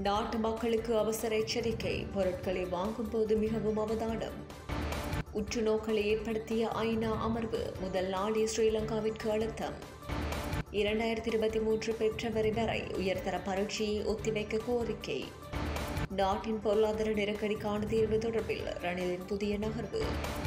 நாட்டு மக்களுக்கு அவசர எச்சரிக்கை பொருட்களை வாங்கும் போது மிகவும் அவதானம் உற்றுநோக்கலை ஏற்படுத்திய ஐநா அமர்வு முதல் நாளே ஸ்ரீலங்காவிற்கு அழுத்தம் இரண்டாயிரத்தி இருபத்தி மூன்று பிப்ரவரி வரை உயர்தர பரீட்சையை ஒத்திவைக்க கோரிக்கை நாட்டின் பொருளாதார நெருக்கடிக்கான தீர்வு தொடர்பில் ரணிலின் புதிய நகர்வு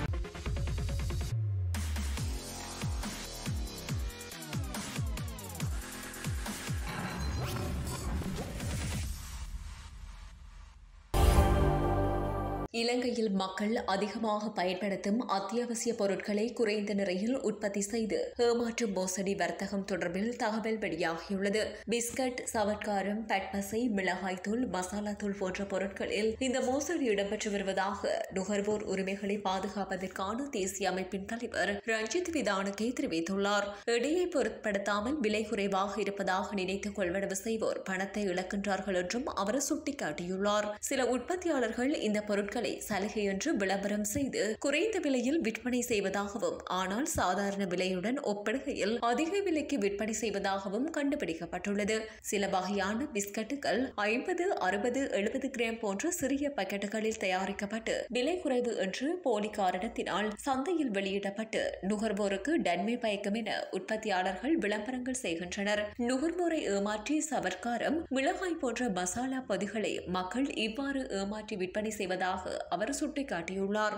இலங்கையில் மக்கள் அதிகமாக பயன்படுத்தும் அத்தியாவசிய பொருட்களை குறைந்த நிறையில் உற்பத்தி செய்து ஏமாற்றும் மோசடி வர்த்தகம் தொடர்பில் தகவல் வெளியாகியுள்ளது பிஸ்கட் சவட்காரம் பட்பசை மிளகாய்த்தூள் மசாலா தூள் போன்ற பொருட்களில் இந்த மோசடி இடம்பெற்று வருவதாக நுகர்வோர் உரிமைகளை பாதுகாப்பதற்கான தேசிய அமைப்பின் தலைவர் ரஞ்சித் விதானகே தெரிவித்துள்ளார் எடையை பொருட்படுத்தாமல் விலை குறைவாக இருப்பதாக நினைத்து கொள்வனவு செய்வோர் பணத்தை இழக்கின்றார்கள் என்றும் அவர் சுட்டிக்காட்டியுள்ளார் சில உற்பத்தியாளர்கள் இந்த பொருட்களை சலுகை என்று விளம்பரம் செய்து குறைந்த விலையில் விற்பனை செய்வதாகவும் ஆனால் சாதாரண விலையுடன் ஒப்பிடுகையில் அதிக விலைக்கு விற்பனை செய்வதாகவும் கண்டுபிடிக்கப்பட்டுள்ளது சில வகையான பிஸ்கட்டுகள் ஐம்பது அறுபது எழுபது கிராம் போன்ற சிறிய பாக்கெட்டுகளில் தயாரிக்கப்பட்டு விலை குறைவு என்று போலி காரணத்தினால் சந்தையில் வெளியிடப்பட்டு நுகர்வோருக்கு நன்மை பயக்கும் என உற்பத்தியாளர்கள் விளம்பரங்கள் செய்கின்றனர் நுகர்வோரை ஏமாற்றி சவர்க்காரம் மிளகாய் போன்ற மசாலா பொதிகளை மக்கள் இவ்வாறு ஏமாற்றி விற்பனை செய்வதாக அவர் சுட்டிக்காட்டியுள்ளார்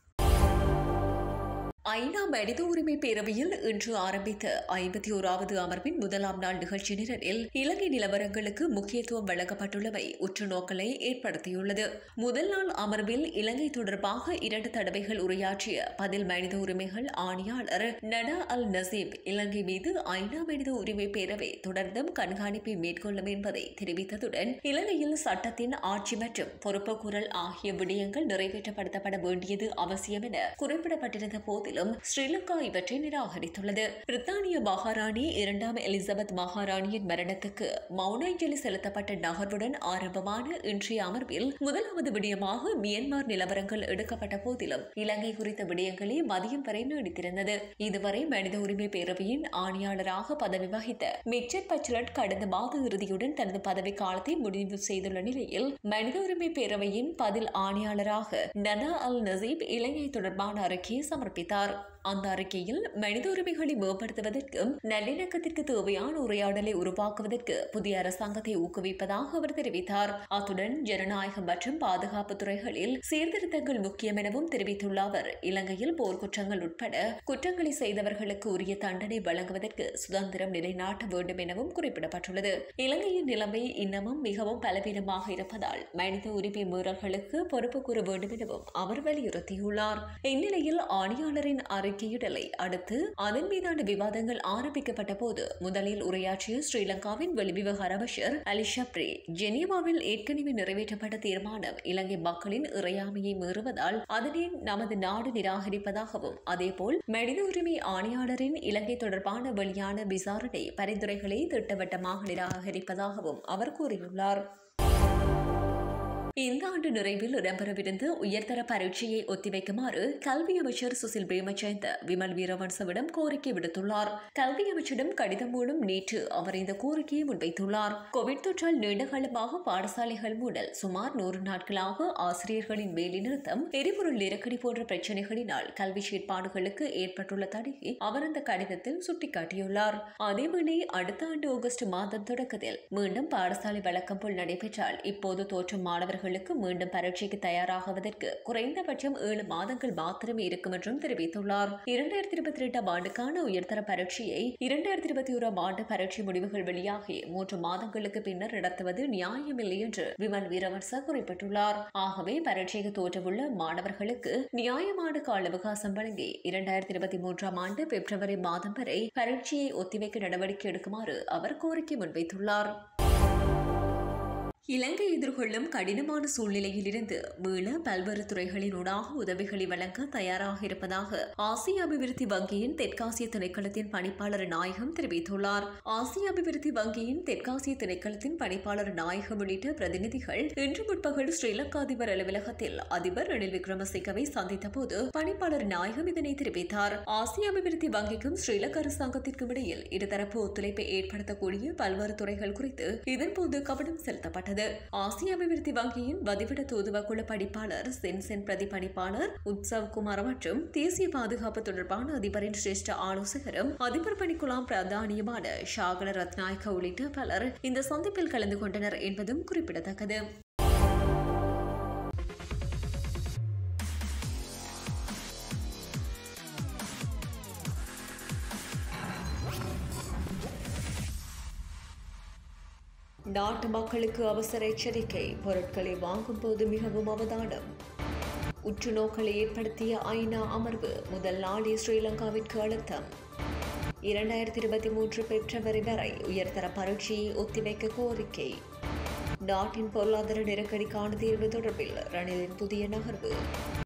ஐநா மனித உரிமை பேரவையில் இன்று ஆரம்பித்த ஐம்பத்தி ஓராவது அமர்வின் முதலாம் நாள் நிகழ்ச்சி நிரலில் இலங்கை நிலவரங்களுக்கு முக்கியத்துவம் வழங்கப்பட்டுள்ளமை உற்று நோக்கலை ஏற்படுத்தியுள்ளது முதல் நாள் அமர்வில் இலங்கை தொடர்பாக இரண்டு தடவைகள் உரையாற்றிய பதில் மனித உரிமைகள் ஆணையாளர் நடா அல் நசீப் இலங்கை மீது ஐநா மனித உரிமை பேரவை தொடர்ந்தும் கண்காணிப்பை மேற்கொள்ளும் என்பதை தெரிவித்ததுடன் இலங்கையில் சட்டத்தின் ஆட்சி மற்றும் பொறுப்புக்கூறல் ஆகிய விடயங்கள் நிறைவேற்றப்படுத்தப்பட வேண்டியது அவசியம் என குறிப்பிடப்பட்டிருந்த போதிலும் போதிலும் ஸ்ரீலங்கா இவற்றை நிராகரித்துள்ளது பிரித்தானிய மகாராணி இரண்டாம் எலிசபெத் மகாராணியின் மரணத்துக்கு மௌனாஞ்சலி செலுத்தப்பட்ட நகர்வுடன் ஆரம்பமான இன்றைய அமர்வில் முதலாவது விடயமாக மியன்மார் நிலவரங்கள் எடுக்கப்பட்ட போதிலும் இலங்கை குறித்த விடயங்களே மதியம் வரை நீடித்திருந்தது இதுவரை மனித உரிமை பேரவையின் ஆணையாளராக பதவி வகித்த மிச்சர் பச்லட் கடந்த மாத இறுதியுடன் தனது பதவி காலத்தை முடிவு செய்துள்ள நிலையில் மனித உரிமை பேரவையின் பதில் ஆணையாளராக நனா அல் நசீப் இலங்கை தொடர்பான அறிக்கையை சமர்ப்பித்தார் அந்த அறிக்கையில் மனித உரிமைகளை மேம்படுத்துவதற்கும் நல்லிணக்கத்திற்கு தேவையான உரையாடலை உருவாக்குவதற்கு புதிய அரசாங்கத்தை ஊக்குவிப்பதாக அவர் தெரிவித்தார் அத்துடன் ஜனநாயகம் மற்றும் பாதுகாப்பு துறைகளில் சீர்திருத்தங்கள் முக்கியம் எனவும் தெரிவித்துள்ள அவர் இலங்கையில் போர்க்குற்றங்கள் உட்பட குற்றங்களை செய்தவர்களுக்கு உரிய தண்டனை வழங்குவதற்கு சுதந்திரம் நிலைநாட்ட வேண்டும் எனவும் குறிப்பிடப்பட்டுள்ளது இலங்கையின் நிலைமை இன்னமும் மிகவும் பலவீனமாக இருப்பதால் மனித உரிமை மீறல்களுக்கு பொறுப்பு கூற வேண்டும் எனவும் அவர் வலியுறுத்தியுள்ளார் இந்நிலையில் ஆணையாளரின் அறிக்கையிடலை அடுத்து அதன் மீதான விவாதங்கள் ஆரம்பிக்கப்பட்ட போது முதலில் உரையாற்றிய ஸ்ரீலங்காவின் வெளிவிவகார அமைச்சர் அலி ஷப்ரி ஜெனீவாவில் ஏற்கனவே நிறைவேற்றப்பட்ட தீர்மானம் இலங்கை மக்களின் இறையாமையை மீறுவதால் அதனை நமது நாடு நிராகரிப்பதாகவும் அதேபோல் மனித உரிமை ஆணையாளரின் இலங்கை தொடர்பான வெளியான விசாரணை பரிந்துரைகளை திட்டவட்டமாக நிராகரிப்பதாகவும் அவர் கூறியுள்ளார் இந்த ஆண்டு நிறைவில் இடம்பெறவிருந்த உயர்தர பரீட்சையை ஒத்திவைக்குமாறு கல்வி அமைச்சர் சுசில் பிரேமச்சந்த விமல் வீரவன்சவிடம் கோரிக்கை விடுத்துள்ளார் கல்வி அமைச்சரிடம் கடிதம் மூலம் நேற்று அவர் இந்த கோரிக்கையை முன்வைத்துள்ளார் கோவிட் தொற்றால் நீண்டகாலமாக பாடசாலைகள் மூடல் சுமார் நூறு நாட்களாக ஆசிரியர்களின் வேலைநிறுத்தம் எரிபொருள் நெருக்கடி போன்ற பிரச்சினைகளினால் கல்வி செயற்பாடுகளுக்கு ஏற்பட்டுள்ள தடையை அவர் அந்த கடிதத்தில் சுட்டிக்காட்டியுள்ளார் அதேவேளை அடுத்த ஆண்டு ஆகஸ்ட் மாதம் தொடக்கத்தில் மீண்டும் பாடசாலை வழக்கம் போல் நடைபெற்றால் இப்போது தோற்றும் மாணவர்கள் மாணவர்களுக்கு மீண்டும் பரீட்சைக்கு தயாராகுவதற்கு குறைந்தபட்சம் ஏழு மாதங்கள் மாத்திரமே இருக்கும் என்றும் தெரிவித்துள்ளார் இரண்டாயிரத்தி இருபத்தி இரண்டாம் ஆண்டுக்கான உயர்தர பரீட்சையை இரண்டாயிரத்தி இருபத்தி ஓராம் ஆண்டு பரீட்சை முடிவுகள் வெளியாகி மூன்று மாதங்களுக்கு பின்னர் நடத்துவது நியாயமில்லை என்று விமல் வீரவன்ச குறிப்பிட்டுள்ளார் ஆகவே பரீட்சைக்கு தோற்றவுள்ள மாணவர்களுக்கு நியாயமான கால அவகாசம் வழங்கி இரண்டாயிரத்தி இருபத்தி மூன்றாம் ஆண்டு பிப்ரவரி மாதம் வரை பரீட்சையை ஒத்திவைக்க நடவடிக்கை எடுக்குமாறு அவர் கோரிக்கை முன்வைத்துள்ளார் இலங்கை எதிர்கொள்ளும் கடினமான சூழ்நிலையிலிருந்து மீள பல்வேறு துறைகளினூடாக உதவிகளை வழங்க தயாராக இருப்பதாக ஆசிய அபிவிருத்தி வங்கியின் தெற்காசிய திணைக்களத்தின் பணிப்பாளர் நாயகம் தெரிவித்துள்ளார் ஆசிய அபிவிருத்தி வங்கியின் தெற்காசிய திணைக்களத்தின் பணிப்பாளர் நாயகம் உள்ளிட்ட பிரதிநிதிகள் இன்று முற்பகல் ஸ்ரீலங்கா அதிபர் அலுவலகத்தில் அதிபர் ரணில் விக்ரமசிங்கவை சந்தித்த போது பணிப்பாளர் நாயகம் இதனை தெரிவித்தார் ஆசிய அபிவிருத்தி வங்கிக்கும் ஸ்ரீலங்கா அரசாங்கத்திற்கும் இடையில் இருதரப்பு ஒத்துழைப்பை ஏற்படுத்தக்கூடிய பல்வேறு துறைகள் குறித்து இதன்போது கவனம் செலுத்தப்பட்டது குறிப்பிடத்தக்கது ஆசிய அபிவிருத்தி வங்கியின் வதிவிட தூதுவ குழு படிப்பாளர் சென்சென் பிரதிபலிப்பாளர் உத்சவ் குமார் மற்றும் தேசிய பாதுகாப்பு தொடர்பான அதிபரின் சிரேஷ்ட ஆலோசகரும் அதிபர் பணிக்குழாம் பிரதானியுமான ஷாகல ரத்நாயக்க உள்ளிட்ட பலர் இந்த சந்திப்பில் கலந்து கொண்டனர் என்பதும் குறிப்பிடத்தக்கது நாட்டு மக்களுக்கு அவசர எச்சரிக்கை பொருட்களை வாங்கும் போது மிகவும் அவதானம் உற்றுநோக்கலை ஏற்படுத்திய ஐநா அமர்வு முதல் நாளே ஸ்ரீலங்காவிற்கு அழுத்தம் இரண்டாயிரத்தி இருபத்தி மூன்று பிப்ரவரி வரை உயர்தர பரீட்சையை ஒத்திவைக்க கோரிக்கை நாட்டின் பொருளாதார நெருக்கடிக்கான தீர்வு தொடர்பில் ரணிலின் புதிய நகர்வு